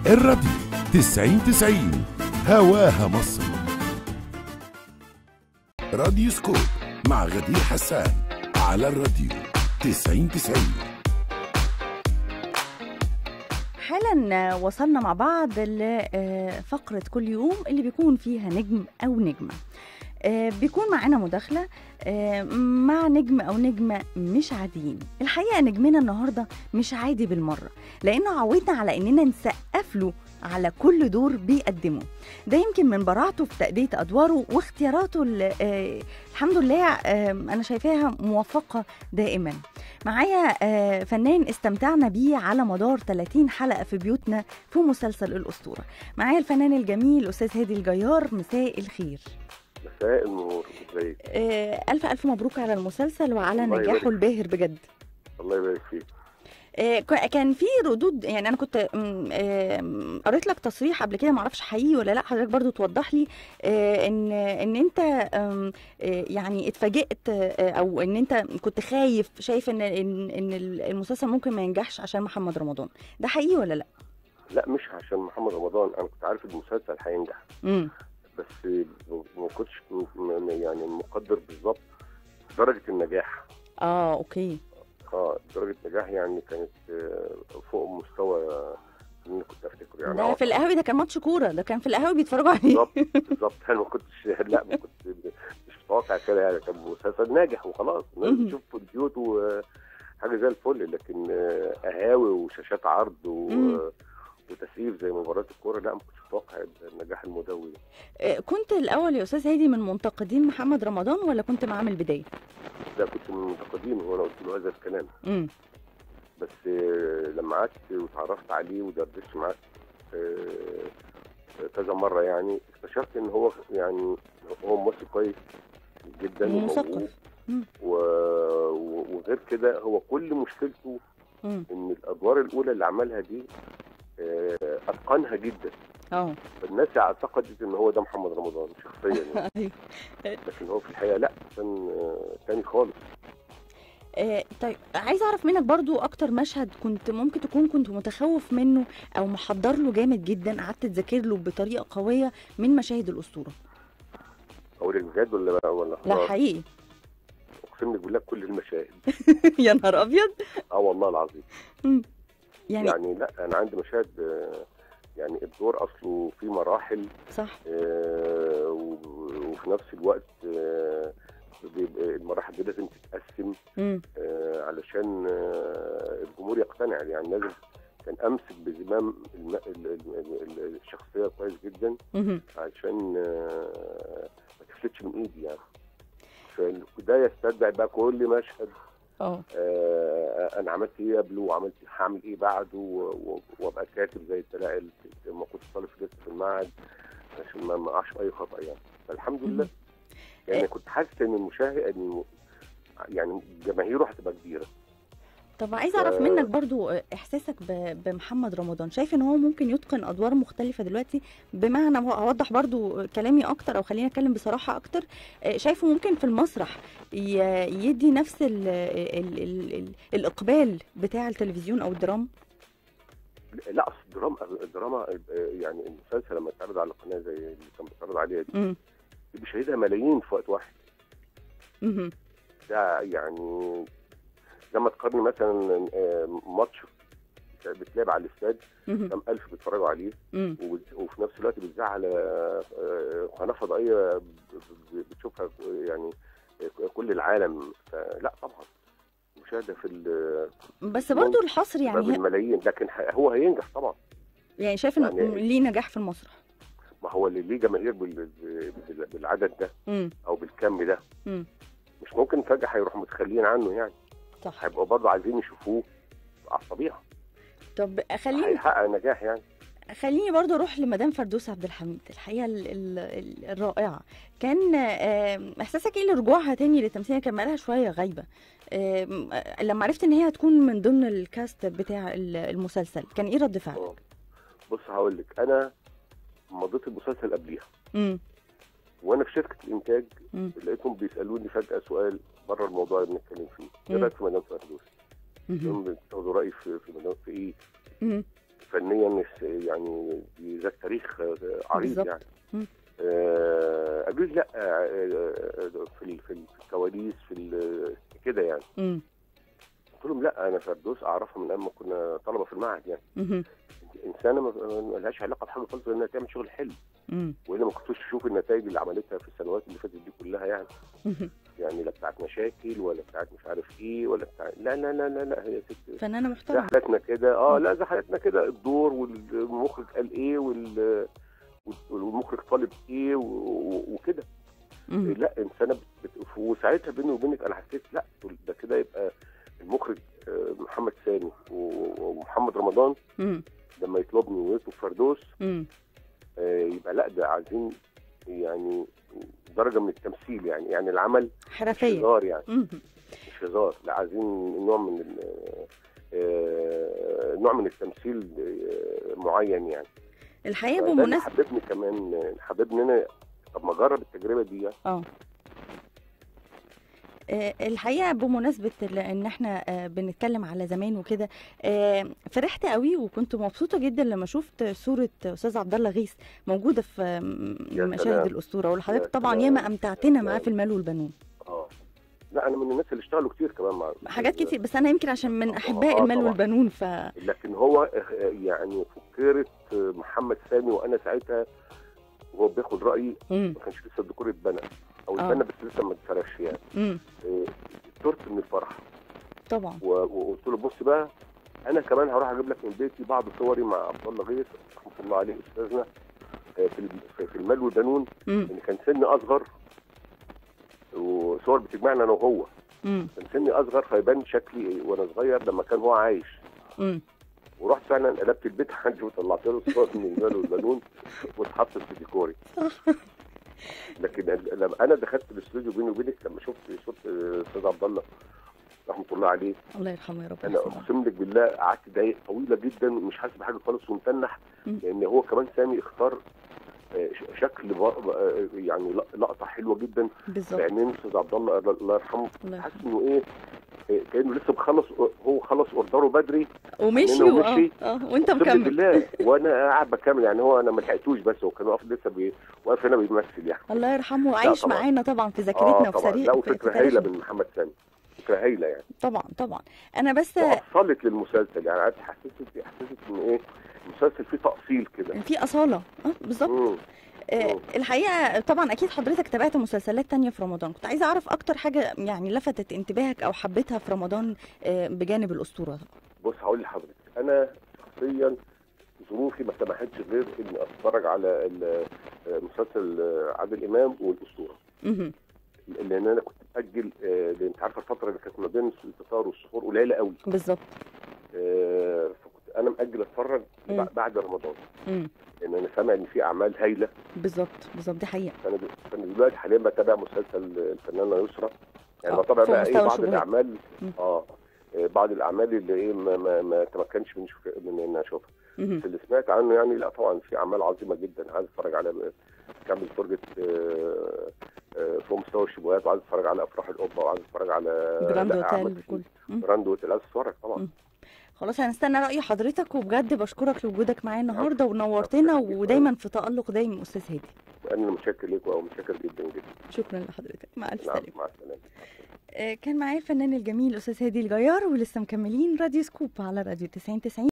الراديو 90 90 هواها مصر راديو سكوب مع غدير حسان على الراديو 90 90 حالا وصلنا مع بعض لفقرة كل يوم اللي بيكون فيها نجم أو نجمة آه، بيكون معانا مداخلة آه، مع نجم أو نجمة مش عاديين الحقيقة نجمنا النهاردة مش عادي بالمرة لأنه عودنا على إننا نسقف له على كل دور بيقدمه ده يمكن من براعته في تأدية أدواره واختياراته ال- آه، الحمد لله آه، أنا شايفاها موفقة دائما معايا آه، فنان استمتعنا بيه على مدار 30 حلقة في بيوتنا في مسلسل الأسطورة معايا الفنان الجميل أستاذ هادي الجيار مساء الخير مساء النور ازيك آه، ألف ألف مبروك على المسلسل وعلى الله نجاحه يبارك. الباهر بجد الله يبارك فيك آه، ك- كان في ردود يعني انا كنت م- آم، قريت لك تصريح قبل كده معرفش حقيقي ولا لا حضرتك برضو توضح لي آه، ان ان انت آم، آه، يعني اتفاجئت آه، او ان انت كنت خايف شايف ان ان إن المسلسل ممكن ما ينجحش عشان محمد رمضان ده حقيقي ولا لا لا مش عشان محمد رمضان انا كنت عارف المسلسل هينجح امم بس ما كنتش م- م- يعني مقدر بالظبط درجه النجاح اه اوكي اه درجه نجاح يعني كانت آه، فوق مستوى اللي كنت افتكره يعني ده آه، في القهوه ده كان ماتش كوره ده كان في القهوه بيتفرجوا عليه بالظبط بالظبط انا ما كنتش لا ما كنت مش متوقع كده يعني كان مسلسل ناجح وخلاص الناس مهم. بتشوف في البيوت وحاجه زي الفل لكن آه، قهاوي وشاشات عرض و... مم. وتسقيف زي مباراه الكوره لا ما كنتش متوقع النجاح المدوي ده. آه، كنت الاول يا استاذ هادي من منتقدين محمد رمضان ولا كنت معاه من البدايه ده كنت من المنتقدين وانا قلت له هذا الكلام امم بس آه، لما قعدت وتعرفت عليه ودردشت معاه آه، كذا مره يعني اكتشفت ان هو يعني هو ممثل كويس جدا وموهوب ومثقف مم. و... و- وغير كده هو كل مشكلته امم ان الادوار الاولى اللي عملها دي آه، اتقنها جدا اه فالناس اعتقدت ان هو ده محمد رمضان شخصيا يعني. أيوة. لكن هو في الحقيقه لا كان آه، تاني خالص آه، طيب عايزه اعرف منك برضو اكتر مشهد كنت ممكن تكون كنت متخوف منه او محضر له جامد جدا قعدت تذاكر له بطريقه قويه من مشاهد الاسطوره اقول لك بجد ولا ولا لا خلاص؟ حقيقي اقسم لك بالله كل المشاهد يا نهار ابيض اه والله العظيم يعني, يعني, يعني لا انا عندي مشاهد آه، يعني الدور اصله في مراحل صح آه، و- وفي نفس الوقت آه، بيبقى المراحل دي لازم تتقسم امم آه، علشان آه، الجمهور يقتنع يعني لازم كان امسك بزمام الم- ال- ال- ال- الشخصيه كويس جدا مهم. عشان آه، ما تفلتش من ايدي يعني فده يستدعي بقى كل مشهد اه آه، انا عملت ايه قبله وعملت هعمل ايه بعده و- و- وابقى كاتب زي الدلائل لما كنت طالب في لسه في المعهد عشان ما ما اقعش في اي خطا يعني فالحمد لله يعني إيه. كنت حاسس ان المشاهد ان يعني جماهيره هتبقى كبيره طب عايزه اعرف آه. منك برضو احساسك ب- بمحمد رمضان شايف ان هو ممكن يتقن ادوار مختلفه دلوقتي بمعنى هو اوضح برضو كلامي اكتر او خليني اتكلم بصراحه اكتر آه، شايفه ممكن في المسرح ي- يدي نفس ال ال ال ال الاقبال بتاع التلفزيون او الدراما لا اصل الدراما الدراما آه، يعني المسلسل لما اتعرض على القناه زي اللي كان بيتعرض عليها دي امم بيشاهدها ملايين في وقت واحد مهم. ده يعني لما تقارن مثلا آه، ماتش بتلعب على الاستاد مهم. كم ألف بيتفرجوا عليه مم. وبت- وفي نفس الوقت بتذاع على آه، قناه فضائيه ب- ب- بتشوفها يعني كل العالم لا طبعا مشاهده في ال- بس برضو الحصر باب يعني هي- الملايين لكن ه- هو هينجح طبعا يعني شايف انه يعني- ليه نجاح في المسرح ما هو اللي ليه جماهير بال- بال- بالعدد ده امم او بالكم ده امم مش ممكن فجاه هيروحوا متخلين عنه يعني صح هيبقوا برضه عايزين يشوفوه على الطبيعه طب خليني هيحقق نجاح يعني خليني برضو اروح لمدام فردوس عبد الحميد الحقيقه ال- ال- ال- الرائعه كان آم، احساسك ايه لرجوعها تاني للتمثيل كان بقالها شويه غايبه آم، آه، لما عرفت ان هي هتكون من ضمن الكاست بتاع ال- المسلسل كان ايه رد فعلك آه. بص هقول لك انا مضيت المسلسل قبليها امم وانا في شركه الانتاج مم. لقيتهم بيسالوني فجاه سؤال بره الموضوع اللي بنتكلم فيه ايه مم. رايك في مدام فردوس؟ مهم. هم بتاخدوا رايي في في مدام في ايه؟ مم. فنيا يعني دي ذات تاريخ آه، عريض بالظبط. يعني مم. آه، اجوز لا آه، آه، في ال- في ال- في الكواليس في ال- كده يعني مم. قلت لهم لا انا فردوس اعرفها من ايام ما كنا طلبه في المعهد يعني مهم. انسانه ما ما لهاش علاقه بحاجه خالص غير انها تعمل شغل حلو مم. والا ما كنتوش تشوف النتائج اللي عملتها في السنوات اللي فاتت دي كلها يعني مهم. يعني لا بتاعت مشاكل ولا بتاعت مش عارف ايه ولا بتاعت لا لا لا لا, لا هي ست فنانه زي محترمه حالتنا كده اه لا زي حالتنا كده الدور والمخرج قال ايه وال والمخرج طالب ايه و- و- وكده مم. لا انسانه بت... بت... وساعتها بيني وبينك انا حسيت لا ده كده يبقى المخرج آه، محمد سامي و- ومحمد رمضان مم. لما يطلبني ويطلب فردوس مم. آه، يبقى لا ده عايزين يعني درجه من التمثيل يعني يعني العمل مش حرفيه هزار يعني مم. مش هزار لا عايزين نوع من ال- آه، نوع من التمثيل آه، معين يعني الحقيقه فده اللي بمناسبه حببني كمان آه، حببني انا طب ما اجرب التجربه دي يعني. اه آه، الحقيقه بمناسبه ال- ان احنا آه، بنتكلم على زمان وكده آه، فرحت قوي وكنت مبسوطه جدا لما شفت صوره استاذ عبد الله غيث موجوده في آم، يا مشاهد سلام. الاسطوره والحضرتك يا طبعا سلام. ياما امتعتنا يا معاه سلام. في المال والبنون اه لا انا من الناس اللي اشتغلوا كتير كمان مع حاجات كتير بس انا يمكن عشان من آه، احباء آه، المال طبعاً. والبنون ف لكن هو آه، يعني فكرت آه، محمد سامي وانا ساعتها وهو بياخد رايي مم. ما كانش لسه الديكور اتبنى او آه. اتبنى بس لسه ما اتفرش يعني مم. آه، ترت من الفرح طبعا و- وقلت له بص بقى انا كمان هروح اجيب لك من بيتي بعض صوري مع عبد الله غيث رحمه الله عليه استاذنا آه، في الم- في- في المال والبنون مم. ان كان سني اصغر وصور بتجمعنا انا وهو مم. كان سني اصغر فيبان شكلي وانا صغير لما كان هو عايش مم. ورحت فعلا قلبت البيت عندي وطلعت له الصور من المال والبنون واتحطت في ديكوري لكن ال- لما انا دخلت الاستوديو بيني وبينك لما شفت صوت آه، استاذ عبد الله رحمه الله عليه الله يرحمه يا رب انا يحسن. اقسم لك بالله قعدت دقايق طويله جدا مش حاسس بحاجه خالص ومتنح مم. لان هو كمان سامي اختار آه، ش- شكل ب- آه، يعني ل- لقطه حلوه جدا بالظبط بعينين استاذ عبد الله الله يرحمه الله حاسس يرحمه انه ايه آه، كانه لسه مخلص هو خلص اوردره بدري ومشي إننا و- اه ومشي. اه وانت اقسم مكمل بالله وانا قاعد بكمل يعني هو انا ما لحقتوش بس هو كان واقف لسه بي... واقف هنا بيمثل يعني الله يرحمه وعايش طبعاً. معانا طبعا في ذاكرتنا وفي طبعا سريع لا في- وفكره في هايله تاريخنا. من محمد سامي فكره هايله يعني طبعا طبعا انا بس واصلت للمسلسل يعني عارف حسيت حسيت ان ايه المسلسل فيه تأصيل كده في اصاله اه بالظبط مم. آه، مم. الحقيقه طبعا اكيد حضرتك تابعت مسلسلات تانية في رمضان كنت عايزه اعرف اكتر حاجه يعني لفتت انتباهك او حبيتها في رمضان آه، بجانب الاسطوره بص هقول لحضرتك انا شخصيا ظروفي ما سمحتش غير اني اتفرج على ال- مسلسل عادل امام والاسطوره مهم. لان انا كنت مأجل آه، لان انت عارفه الفتره اللي كانت ما بين الفطار والسحور قليله قوي بالظبط آه، فكنت انا مأجل اتفرج مم. بعد رمضان مم. لان انا سامع ان في اعمال هايله بالظبط بالظبط دي حقيقه فانا د- فانا دلوقتي حاليا بتابع مسلسل الفنانه يسرا يعني آه، بتابع في بقى ايه مستوى بعض الشبهات. الاعمال مم. اه آه، بعض الاعمال اللي ايه ما ما, ما تمكنش من شوف من ان اشوفها مهم. بس اللي سمعت عنه يعني لا طبعا في اعمال عظيمه جدا عايز اتفرج على كامل فرجه آه، آه، فوق مستوى الشبهات وعايز اتفرج على افراح القبه وعايز اتفرج على جراند لا، أعمال اوتيل كتير. وكل مم. جراند اوتيل عايز اتفرج طبعا مم. خلاص هنستنى رأي حضرتك وبجد بشكرك لوجودك معايا النهارده عفوا. ونورتنا عفوا. ودايما في تألق دايم أستاذ هادي انا متشكر لكم او متشكر جدا جدا شكرا لحضرتك مع ألف نعم سلامة مع السلامه آه، كان معايا الفنان الجميل أستاذ هادي الجيار ولسه مكملين راديو سكوب على راديو 90 90